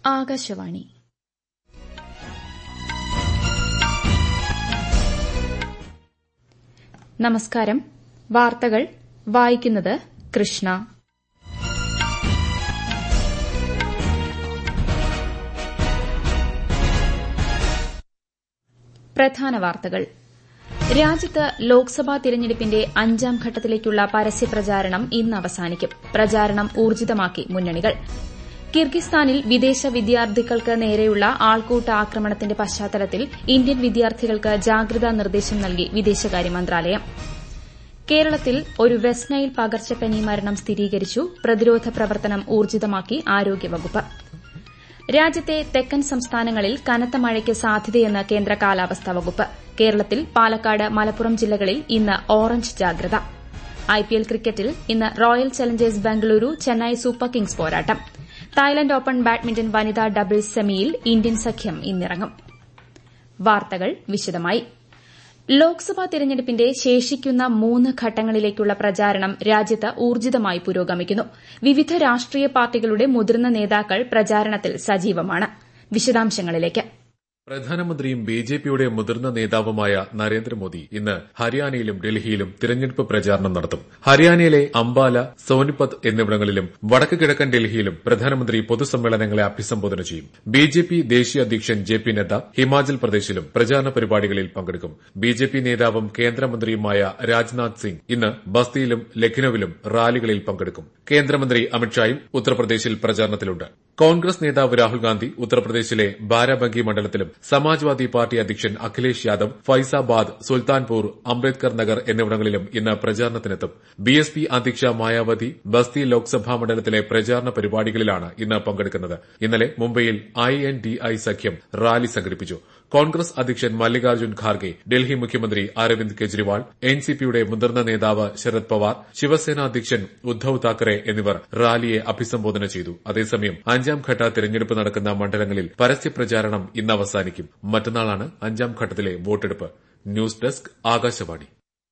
ആകാശവാണി നമസ്കാരം വാർത്തകൾ വായിക്കുന്നത് കൃഷ്ണ പ്രധാന വാർത്തകൾ രാജ്യത്ത് ലോക്സഭാ തിരഞ്ഞെടുപ്പിന്റെ അഞ്ചാം ഘട്ടത്തിലേക്കുള്ള പരസ്യപ്രചാരണം ഇന്ന് അവസാനിക്കും പ്രചാരണം ഊർജിതമാക്കി മുന്നണികൾ കിർഗിസ്ഥാനിൽ വിദേശ വിദ്യാർത്ഥികൾക്ക് നേരെയുള്ള ആൾക്കൂട്ട ആക്രമണത്തിന്റെ പശ്ചാത്തലത്തിൽ ഇന്ത്യൻ വിദ്യാർത്ഥികൾക്ക് ജാഗ്രതാ നിർദ്ദേശം നൽകി വിദേശകാര്യ മന്ത്രാലയം കേരളത്തിൽ ഒരു വെസ്റ്റ് നൈൽ പകർച്ചപ്പനി മരണം സ്ഥിരീകരിച്ചു പ്രതിരോധ പ്രവർത്തനം ഊർജിതമാക്കി ആരോഗ്യവകുപ്പ് രാജ്യത്തെ തെക്കൻ സംസ്ഥാനങ്ങളിൽ കനത്ത മഴയ്ക്ക് സാധ്യതയെന്ന് കേന്ദ്ര കാലാവസ്ഥാ വകുപ്പ് കേരളത്തിൽ പാലക്കാട് മലപ്പുറം ജില്ലകളിൽ ഇന്ന് ഓറഞ്ച് ജാഗ്രത ഐപിഎൽ ക്രിക്കറ്റിൽ ഇന്ന് Royal Challengers Bengaluru Chennai Super Kings പോരാട്ടം തായ്ലന്റ് ഓപ്പൺ ബാഡ്മിന്റൺ വനിതാ ഡബിൾസ് സെമിയിൽ ഇന്ത്യൻ സഖ്യം ഇന്നിറങ്ങും വാർത്തകൾ വിശദമായി ലോക്സഭാ തെരഞ്ഞെടുപ്പിന്റെ ശേഷിക്കുന്ന മൂന്ന് ഘട്ടങ്ങളിലേക്കുള്ള പ്രചാരണം രാജ്യത്ത് ഊർജിതമായി പുരോഗമിക്കുന്നു വിവിധ രാഷ്ട്രീയ പാർട്ടികളുടെ മുതിർന്ന നേതാക്കൾ പ്രചാരണത്തിൽ സജീവമാണ് വിശദാംശങ്ങളിലേക്ക് പ്രധാനമന്ത്രിയും ബി ജെ പിയുടെ മുതിർന്ന നേതാവുമായ നരേന്ദ്രമോദി ഇന്ന് ഹരിയാനയിലും ഡൽഹിയിലും തിരഞ്ഞെടുപ്പ് പ്രചാരണം നടത്തും ഹരിയാനയിലെ അംബാല സോനിപത് എന്നിവിടങ്ങളിലും വടക്ക് കിഴക്കൻ ഡൽഹിയിലും പ്രധാനമന്ത്രി പൊതുസമ്മേളനങ്ങളെ അഭിസംബോധന ചെയ്യും ബി ജെ പി ദേശീയ അധ്യക്ഷൻ ജെ പി നദ്ദ ഹിമാചൽ പ്രദേശിലും പ്രചാരണ പരിപാടികളിൽ പങ്കെടുക്കും ബി ജെ പി നേതാവും കേന്ദ്രമന്ത്രിയുമായ രാജ്നാഥ് സിംഗ് ഇന്ന് ബസ്തിയിലും ലഖ്നൌവിലും റാലികളിൽ പങ്കെടുക്കും കേന്ദ്രമന്ത്രി അമിത്ഷായും ഉത്തർപ്രദേശിൽ പ്രചാരണത്തിലുണ്ട് കോൺഗ്രസ് നേതാവ് രാഹുൽ ഗാന്ധി ഉത്തർപ്രദേശിലെ ബാരാബങ്കി മണ്ഡലത്തിലും സമാജ്വാദി പാർട്ടി അധ്യക്ഷൻ അഖിലേഷ് യാദവ് ഫൈസാബാദ് സുൽത്താൻപൂർ അംബേദ്കർ നഗർ എന്നിവിടങ്ങളിലും ഇന്ന് പ്രചാരണത്തിനെത്തും ബിഎസ്പി അധ്യക്ഷ മായാവതി ബസ്തി ലോക്സഭാ മണ്ഡലത്തിലെ പ്രചാരണ പരിപാടികളിലാണ് ഇന്ന് പങ്കെടുക്കുന്നത് ഇന്നലെ മുംബൈയിൽ ഐഎൻഡിഐ സഖ്യം റാലി സംഘടിപ്പിച്ചു കോൺഗ്രസ് അധ്യക്ഷൻ മല്ലികാർജ്ജുൻ ഖാർഗെ ഡൽഹി മുഖ്യമന്ത്രി അരവിന്ദ് കെജ്രിവാൾ എൻസിപിയുടെ മുതിർന്ന നേതാവ് ശരത് പവാർ ശിവസേന അധ്യക്ഷൻ ഉദ്ധവ് താക്കറെ എന്നിവർ റാലിയെ അഭിസംബോധന ചെയ്തു അതേസമയം അഞ്ചാം ഘട്ട തിരഞ്ഞെടുപ്പ് നടക്കുന്ന മണ്ഡലങ്ങളിൽ പരസ്യപ്രചാരണം ഇന്ന് അവസാനിക്കും മറ്റന്നാളാണ് അഞ്ചാം ഘട്ടത്തിലെ വോട്ടെടുപ്പ് ന്യൂസ് ഡെസ്ക് ആകാശവാണി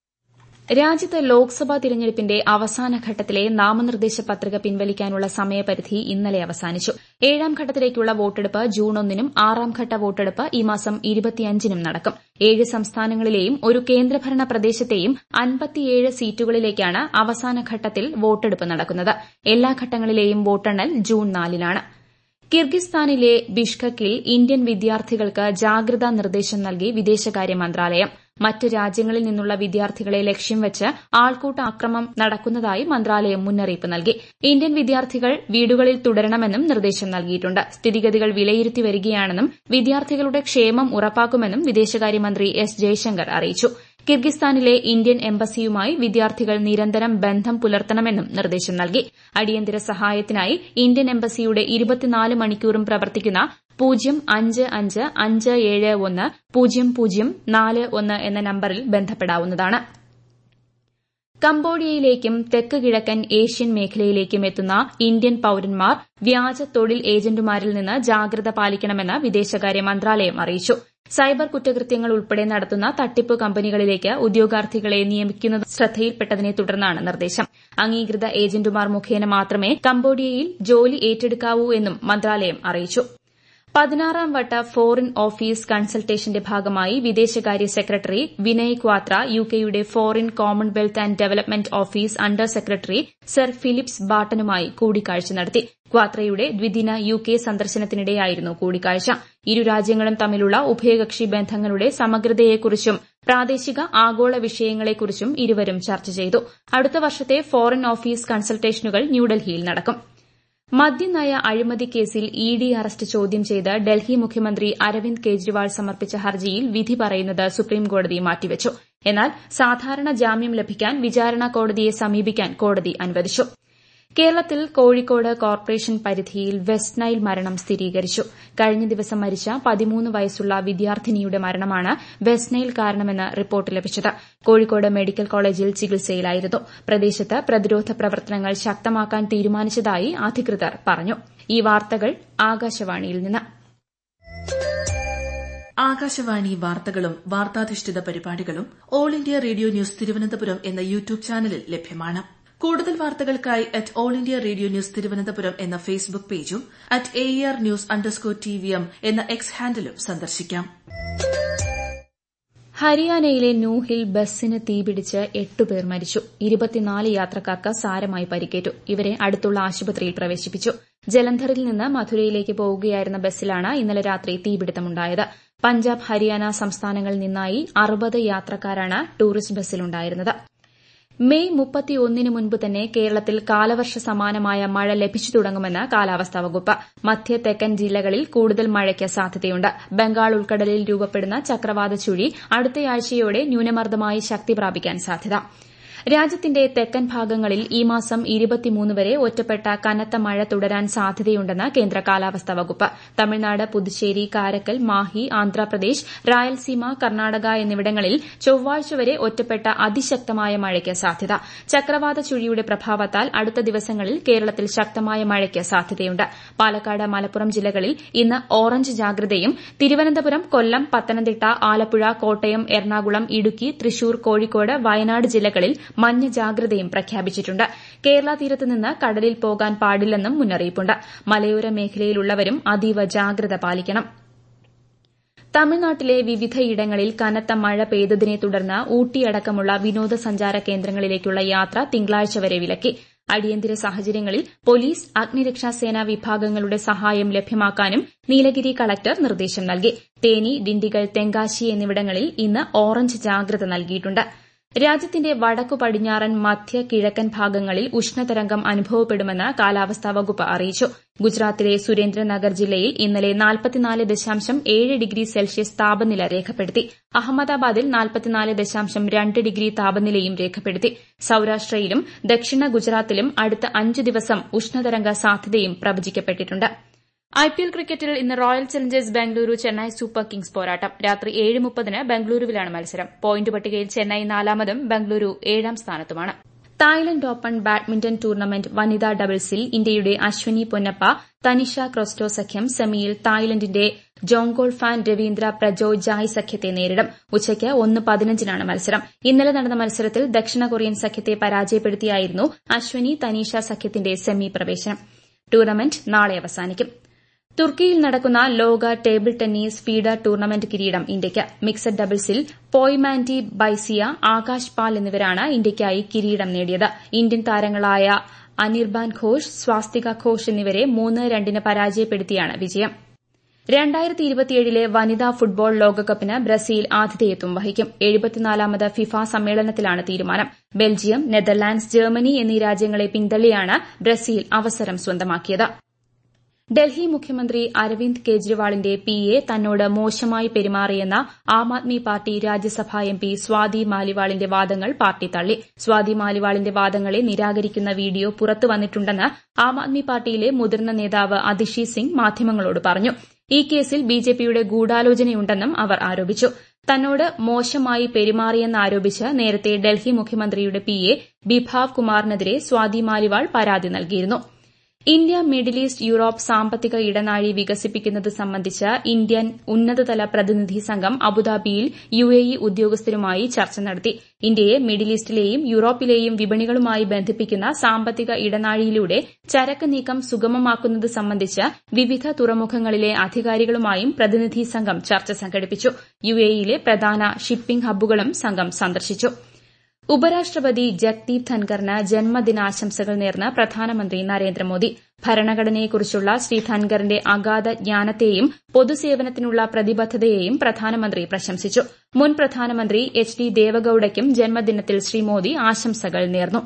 രാജ്യത്ത് ലോക്സഭാ തിരഞ്ഞെടുപ്പിന്റെ അവസാന ഘട്ടത്തിലെ നാമനിർദ്ദേശ പത്രിക പിൻവലിക്കാനുള്ള സമയപരിധി ഇന്നലെ അവസാനിച്ചു ഏഴാം ഘട്ടത്തിലേക്കുള്ള വോട്ടെടുപ്പ് ജൂൺ ഒന്നിനും ആറാം ഘട്ട വോട്ടെടുപ്പ് ഈ മാസം ഇരുപത്തിയഞ്ചിനും നടക്കും ഏഴ് സംസ്ഥാനങ്ങളിലെയും ഒരു കേന്ദ്രഭരണ പ്രദേശത്തെയും അൻപത്തിയേഴ് സീറ്റുകളിലേക്കാണ് അവസാന ഘട്ടത്തിൽ വോട്ടെടുപ്പ് നടക്കുന്നത് എല്ലാ ഘട്ടങ്ങളിലെയും വോട്ടെണ്ണൽ ജൂൺ നാലിനാണ് കിർഗിസ്ഥാനിലെ ബിഷ്കക്കിൽ ഇന്ത്യൻ വിദ്യാർത്ഥികൾക്ക് ജാഗ്രതാ നിർദ്ദേശം നൽകി വിദേശകാര്യ മന്ത്രാലയം മറ്റ് രാജ്യങ്ങളിൽ നിന്നുള്ള വിദ്യാർത്ഥികളെ ലക്ഷ്യം വെച്ച് ആൾക്കൂട്ട ആക്രമണം നടക്കുന്നതായി മന്ത്രാലയം മുന്നറിയിപ്പ് നൽകി ഇന്ത്യൻ വിദ്യാർത്ഥികൾ വീടുകളിൽ തുടരണമെന്നും നിർദ്ദേശം നൽകിയിട്ടുണ്ട് സ്ഥിതിഗതികൾ വിലയിരുത്തി വരികയാണെന്നും വിദ്യാർത്ഥികളുടെ ക്ഷേമം ഉറപ്പാക്കുമെന്നും വിദേശകാര്യമന്ത്രി എസ് ജയശങ്കർ അറിയിച്ചു കിർഗിസ്ഥാനിലെ ഇന്ത്യൻ എംബസിയുമായി വിദ്യാർത്ഥികൾ നിരന്തരം ബന്ധം പുലർത്തണമെന്നും നിർദ്ദേശം നൽകി അടിയന്തര സഹായത്തിനായി ഇന്ത്യൻ എംബസിയുടെ ഇരുപത്തിനാല് മണിക്കൂറും പ്രവർത്തിക്കുന്ന പൂജ്യം അഞ്ച് അഞ്ച് അഞ്ച് ഏഴ് ഒന്ന് പൂജ്യം പൂജ്യം നാല് ഒന്ന് എന്ന നമ്പറിൽ ബന്ധപ്പെടാവുന്നതാണ് കംബോഡിയയിലേക്കും തെക്ക് കിഴക്കൻ ഏഷ്യൻ മേഖലയിലേക്കും എത്തുന്ന ഇന്ത്യൻ പൌരന്മാർ വ്യാജ തൊഴിൽ ഏജന്റുമാരിൽ നിന്ന് ജാഗ്രത പാലിക്കണമെന്ന് വിദേശകാര്യ മന്ത്രാലയം അറിയിച്ചു സൈബർ കുറ്റകൃത്യങ്ങൾ ഉൾപ്പെടെ നടത്തുന്ന തട്ടിപ്പ് കമ്പനികളിലേക്ക് ഉദ്യോഗാർത്ഥികളെ നിയമിക്കുന്നത് ശ്രദ്ധയിൽപ്പെട്ടതിനെ തുടർന്നാണ് നിർദ്ദേശം അംഗീകൃത ഏജന്റുമാർ മുഖേന മാത്രമേ കംബോഡിയയിൽ ജോലി ഏറ്റെടുക്കാവൂ എന്നും മന്ത്രാലയം അറിയിച്ചു പതിനാറാം വട്ട ഫോറിൻ ഓഫീസ് കൺസൾട്ടേഷന്റെ ഭാഗമായി വിദേശകാര്യ സെക്രട്ടറി വിനയ് ക്വാത്ര യുകെയുടെ Foreign Commonwealth and Development Office under secretary sir Philips ബാട്ടനുമായി കൂടിക്കാഴ്ച നടത്തി ക്വാത്രയുടെ ദ്വിദിന യുകെ സന്ദർശനത്തിനിടെയായിരുന്നു കൂടിക്കാഴ്ച ഇരു രാജ്യങ്ങളും തമ്മിലുള്ള ഉഭയകക്ഷി ബന്ധങ്ങളുടെ സമഗ്രതയെക്കുറിച്ചും പ്രാദേശിക ആഗോള വിഷയങ്ങളെക്കുറിച്ചും ഇരുവരും ചർച്ച ചെയ്തു അടുത്ത വർഷത്തെ ഫോറിൻ ഓഫീസ് കൺസൾട്ടേഷനുകൾ ന്യൂഡൽഹിയിൽ നടക്കും മദ്യനയ അഴിമതി കേസിൽ ഇ ഡി അറസ്റ്റ് ചോദ്യം ചെയ്ത് ഡൽഹി മുഖ്യമന്ത്രി അരവിന്ദ് കെജ്രിവാൾ സമർപ്പിച്ച ഹർജിയിൽ വിധി പറയുന്നത് സുപ്രീംകോടതി മാറ്റിവച്ചു എന്നാൽ സാധാരണ ജാമ്യം ലഭിക്കാൻ വിചാരണ കോടതിയെ സമീപിക്കാൻ കോടതി അനുവദിച്ചു കേരളത്തിൽ കോഴിക്കോട് കോർപ്പറേഷൻ പരിധിയിൽ വെസ്റ്റ് നൈൽ മരണം സ്ഥിരീകരിച്ചു കഴിഞ്ഞ ദിവസം മരിച്ച പതിമൂന്ന് വയസ്സുള്ള വിദ്യാർത്ഥിനിയുടെ മരണമാണ് വെസ്റ്റ് നൈൽ കാരണമെന്ന് റിപ്പോർട്ട് ലഭിച്ചത് കോഴിക്കോട് മെഡിക്കൽ കോളേജിൽ ചികിത്സയിലായിരുന്നു പ്രദേശത്ത് പ്രതിരോധ പ്രവർത്തനങ്ങൾ ശക്തമാക്കാൻ തീരുമാനിച്ചതായി അധികൃതർ പറഞ്ഞു ഈ വാർത്തകൾ ആകാശവാണിയിൽ നിന്ന് ആകാശവാണി വാർത്തകളും വാർത്താധിഷ്ഠിത പരിപാടികളും All India Radio News Thiruvananthapuram എന്ന യൂട്യൂബ് ചാനലിൽ ലഭ്യമാണ് കൂടുതൽ വാർത്തകൾക്കായി at All India Radio News Thiruvananthapuram എന്ന ഫേസ്ബുക്ക് പേജും at A R news underscore T V M എന്ന എക്സ് ഹാൻഡിലും സന്ദർശിക്കാം ഹരിയാനയിലെ നൂഹിൽ ബസ്സിന് തീപിടിച്ച് എട്ടുപേർ മരിച്ചു ഇരുപത്തിനാല് യാത്രക്കാർക്ക് സാരമായി പരിക്കേറ്റു ഇവരെ അടുത്തുള്ള ആശുപത്രിയിൽ പ്രവേശിപ്പിച്ചു ജലന്ധറിൽ നിന്ന് മധുരയിലേക്ക് പോവുകയായിരുന്ന ബസ്സിലാണ് ഇന്നലെ രാത്രി തീപിടുത്തമുണ്ടായത് പഞ്ചാബ് ഹരിയാന സംസ്ഥാനങ്ങളിൽ നിന്നായി അറുപത് യാത്രക്കാരാണ് ടൂറിസ്റ്റ് ബസ്സിലുണ്ടായിരുന്നത് മെയ് മുപ്പത്തിയൊന്നിന് മുൻപ് തന്നെ കേരളത്തിൽ കാലവർഷ സമാനമായ മഴ ലഭിച്ചു തുടങ്ങുമെന്ന് കാലാവസ്ഥാ വകുപ്പ് മധ്യ തെക്കൻ ജില്ലകളിൽ കൂടുതൽ മഴയ്ക്ക് സാധ്യതയുണ്ട് ബംഗാൾ ഉൾക്കടലിൽ രൂപപ്പെടുന്ന ചക്രവാത ചുഴി അടുത്തയാഴ്ചയോടെ ന്യൂനമർദ്ദമായി ശക്തി പ്രാപിക്കാൻ സാധ്യത രാജ്യത്തിന്റെ തെക്കൻ ഭാഗങ്ങളിൽ ഈ മാസം വരെ ഒറ്റപ്പെട്ട കനത്ത മഴ തുടരാൻ സാധ്യതയുണ്ടെന്ന് കേന്ദ്ര കാലാവസ്ഥാ വകുപ്പ് തമിഴ്നാട് പുതുച്ചേരി കാരക്കൽ മാഹി ആന്ധ്രാപ്രദേശ് റായൽസീമ കർണാടക എന്നിവിടങ്ങളിൽ ചൊവ്വാഴ്ച വരെ ഒറ്റപ്പെട്ട അതിശക്തമായ മഴയ്ക്ക് സാധ്യത ചക്രവാത ചുഴിയുടെ പ്രഭാവത്താൽ അടുത്ത ദിവസങ്ങളിൽ കേരളത്തിൽ ശക്തമായ മഴയ്ക്ക് സാധ്യതയുണ്ട് പാലക്കാട് മലപ്പുറം ജില്ലകളിൽ ഇന്ന് ഓറഞ്ച് ജാഗ്രതയും തിരുവനന്തപുരം കൊല്ലം പത്തനംതിട്ട ആലപ്പുഴ കോട്ടയം എറണാകുളം ഇടുക്കി തൃശൂർ കോഴിക്കോട് വയനാട് ജില്ലകളിൽ മഞ്ഞ ജാഗ്രതയും പ്രഖ്യാപിച്ചിട്ടുണ്ട് കേരള തീരത്ത് നിന്ന് കടലിൽ പോകാൻ പാടില്ലെന്നും മുന്നറിയിപ്പുണ്ട് മലയോര മേഖലയിലുള്ളവരും അതീവ ജാഗ്രത പാലിക്കണം തമിഴ്നാട്ടിലെ വിവിധയിടങ്ങളിൽ കനത്ത മഴ പെയ്തതിനെ തുടർന്ന് ഊട്ടിയടക്കമുള്ള വിനോദസഞ്ചാര കേന്ദ്രങ്ങളിലേക്കുള്ള യാത്ര തിങ്കളാഴ്ച വരെ വിലക്കി അടിയന്തര സാഹചര്യങ്ങളിൽ പോലീസ് അഗ്നിരക്ഷാസേന വിഭാഗങ്ങളുടെ സഹായം ലഭ്യമാക്കാനും നീലഗിരി കളക്ടർ നിർദ്ദേശം നൽകി തേനി ഡിണ്ടിഗൽ തെങ്കാശി എന്നിവിടങ്ങളിൽ ഇന്ന് ഓറഞ്ച് ജാഗ്രത നൽകിയിട്ടുണ്ട് രാജ്യത്തിന്റെ വടക്കു പടിഞ്ഞാറൻ മധ്യ കിഴക്കൻ ഭാഗങ്ങളിൽ ഉഷ്ണതരംഗം അനുഭവപ്പെടുമെന്ന് കാലാവസ്ഥാ വകുപ്പ് അറിയിച്ചു ഗുജറാത്തിലെ സുരേന്ദ്രനഗർ ജില്ലയിൽ ഇന്നലെ ഡിഗ്രി സെൽഷ്യസ് താപനില രേഖപ്പെടുത്തി അഹമ്മദാബാദിൽ ഡിഗ്രി താപനിലയും രേഖപ്പെടുത്തി സൌരാഷ്ട്രയിലും ദക്ഷിണ ഗുജറാത്തിലും അടുത്ത അഞ്ച് ദിവസം ഉഷ്ണതരംഗ സാധ്യതയും പ്രവചിക്കപ്പെട്ടിട്ടുണ്ട് ഐപിഎൽ ക്രിക്കറ്റിൽ ഇന്ന് Royal Challengers Bengaluru Chennai Super Kings പോരാട്ടം രാത്രി ഏഴ് മുപ്പതിന് ബംഗളൂരുവിലാണ് മത്സരം പോയിന്റ് പട്ടികയിൽ ചെന്നൈ നാലാമതും ബംഗളൂരു ഏഴാം സ്ഥാനത്തുമാണ് തായ്ലന്റ് ഓപ്പൺ ബാഡ്മിന്റൺ ടൂർണമെന്റ് വനിതാ ഡബിൾസിൽ ഇന്ത്യയുടെ അശ്വനി പൊന്നപ്പ തനിഷ ക്രോസ്റ്റോ സഖ്യം സെമിയിൽ തായ്ലന്റിന്റെ ജോങ്കോൾ ഫാൻ രവീന്ദ്ര പ്രജോയ് ജായ് സഖ്യത്തെ നേരിടും ഉച്ചയ്ക്ക് ഒന്ന് പതിനഞ്ചിനാണ് മത്സരം ഇന്നലെ നടന്ന മത്സരത്തിൽ ദക്ഷിണ കൊറിയൻ സഖ്യത്തെ പരാജയപ്പെടുത്തിയായിരുന്നു അശ്വനി തനീഷ സഖ്യത്തിന്റെ സെമി പ്രവേശനം ടൂർണമെന്റ് നാളെ അവസാനിക്കും തുർക്കിയിൽ നടക്കുന്ന ലോക ടേബിൾ ടെന്നീസ് ഫീഡർ ടൂർണമെന്റ് കിരീടം ഇന്ത്യയ്ക്ക് മിക്സഡ് ഡബിൾസിൽ പോയ്മാൻഡി ബൈസിയ ആകാശ് പാൽ എന്നിവരാണ് ഇന്ത്യയ്ക്കായി കിരീടം നേടിയത് ഇന്ത്യൻ താരങ്ങളായ അനിർബാൻ ഘോഷ് സ്വാസ്തിക ഘോഷ് എന്നിവരെ മൂന്ന് രണ്ടിന് പരാജയപ്പെടുത്തിയാണ് വിജയം രണ്ടായിരത്തി ഇരുപത്തിയേഴിലെ വനിതാ ഫുട്ബോൾ ലോകകപ്പിന് ബ്രസീൽ ആതിഥേയത്വം വഹിക്കും എഴുപത്തിനാലാമത് ഫിഫ സമ്മേളനത്തിലാണ് തീരുമാനം ബെൽജിയം നെതർലാൻഡ്സ് ജർമ്മനി എന്നീ രാജ്യങ്ങളെ പിന്തള്ളിയാണ് ബ്രസീൽ അവസരം സ്വന്തമാക്കിയത് ഡൽഹി മുഖ്യമന്ത്രി അരവിന്ദ് കെജ്രിവാളിന്റെ പി എ തന്നോട് മോശമായി പെരുമാറിയെന്ന Aam Aadmi party Rajya Sabha M P Swati മാലിവാളിന്റെ വാദങ്ങൾ പാർട്ടി തള്ളി സ്വാതി മാലിവാളിന്റെ വാദങ്ങളെ നിരാകരിക്കുന്ന വീഡിയോ പുറത്തു വന്നിട്ടുണ്ടെന്ന് ആം ആദ്മി പാർട്ടിയിലെ മുതിർന്ന നേതാവ് അതിഷി സിംഗ് മാധ്യമങ്ങളോട് പറഞ്ഞു ഈ കേസിൽ ബിജെപിയുടെ ഗൂഢാലോചനയുണ്ടെന്നും അവർ ആരോപിച്ചു തന്നോട് മോശമായി പെരുമാറിയെന്നാരോപിച്ച് നേരത്തെ ഡൽഹി മുഖ്യമന്ത്രിയുടെ പി എ ബിഭാവ് കുമാറിനെതിരെ സ്വാതി മാലിവാൾ പരാതി നൽകിയിരുന്നു ഇന്ത്യ മിഡിൽ ഈസ്റ്റ് യൂറോപ്പ് സാമ്പത്തിക ഇടനാഴി വികസിപ്പിക്കുന്നത് സംബന്ധിച്ച് ഇന്ത്യൻ ഉന്നതതല പ്രതിനിധി സംഘം അബുദാബിയിൽ യുഎഇ ഉദ്യോഗസ്ഥരുമായി ചർച്ച നടത്തി ഇന്ത്യയെ മിഡിൽ ഈസ്റ്റിലെയും യൂറോപ്പിലെയും വിപണികളുമായി ബന്ധിപ്പിക്കുന്ന സാമ്പത്തിക ഇടനാഴിയിലൂടെ ചരക്ക് നീക്കം സുഗമമാക്കുന്നത് സംബന്ധിച്ച് വിവിധ തുറമുഖങ്ങളിലെ അധികാരികളുമായും പ്രതിനിധി സംഘം ചർച്ച സംഘടിപ്പിച്ചു യുഎഇയിലെ പ്രധാന ഷിപ്പിംഗ് ഹബ്ബുകളും സംഘം സന്ദർശിച്ചു ഉപരാഷ്ട്രപതി ജഗ്ദീപ് ധൻഖറിന് ജന്മദിനാശംസകൾ നേർന്ന് പ്രധാനമന്ത്രി നരേന്ദ്രമോദി ഭരണഘടനയെക്കുറിച്ചുള്ള ശ്രീ ധൻഖറിന്റെ അഗാധ ജ്ഞാനത്തെയും പൊതുസേവനത്തിനുള്ള പ്രതിബദ്ധതയെയും പ്രധാനമന്ത്രി പ്രശംസിച്ചു മുൻ പ്രധാനമന്ത്രി എച്ച് ഡി ദേവഗൌഡയ്ക്കും ജന്മദിനത്തിൽ ശ്രീ മോദി ആശംസകൾ നേർന്നു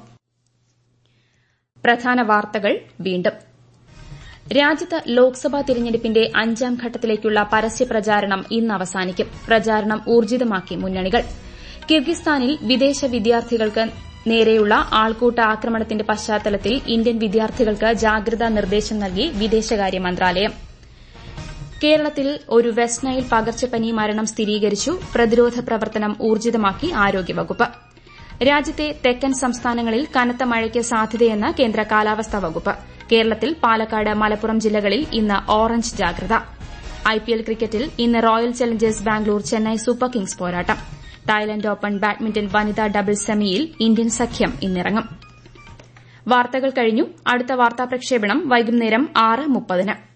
പ്രധാന വാർത്തകൾ വീണ്ടും രാജ്യത്ത് ലോക്സഭാ തിരഞ്ഞെടുപ്പിന്റെ അഞ്ചാം ഘട്ടത്തിലേക്കുള്ള പരസ്യ പ്രചാരണം ഇന്ന് അവസാനിക്കും പ്രചാരണം ഊർജിതമാക്കി മുന്നണികൾ കിർഗിസ്ഥാനിൽ വിദേശ വിദ്യാർത്ഥികൾക്ക് നേരെയുള്ള ആൾക്കൂട്ട ആക്രമണത്തിന്റെ പശ്ചാത്തലത്തിൽ ഇന്ത്യൻ വിദ്യാർത്ഥികൾക്ക് ജാഗ്രതാ നിർദ്ദേശം നൽകി വിദേശകാര്യ മന്ത്രാലയം കേരളത്തിൽ ഒരു വെസ്റ്റ് നൈൽ പകർച്ചപ്പനി മരണം സ്ഥിരീകരിച്ചു പ്രതിരോധ പ്രവർത്തനം ഊർജിതമാക്കി ആരോഗ്യവകുപ്പ് രാജ്യത്തെ തെക്കൻ സംസ്ഥാനങ്ങളിൽ കനത്ത മഴയ്ക്ക് സാധ്യതയെന്ന് കേന്ദ്ര കാലാവസ്ഥാ വകുപ്പ് കേരളത്തിൽ പാലക്കാട് മലപ്പുറം ജില്ലകളിൽ ഇന്ന് ഓറഞ്ച് ജാഗ്രത ഐപിഎൽ ക്രിക്കറ്റിൽ ഇന്ന് Royal Challengers Bangalore Chennai Super Kings പോരാട്ടം തായ്ലന്റ് ഓപ്പൺ ബാഡ്മിന്റൺ വനിതാ ഡബിൾസ് സെമിയിൽ ഇന്ത്യൻ സഖ്യം ഇന്നിറങ്ങും വാർത്തകൾ കഴിഞ്ഞു അടുത്ത വാർത്താ പ്രക്ഷേപണം വൈകുന്നേരം ആറ് മുപ്പതിന്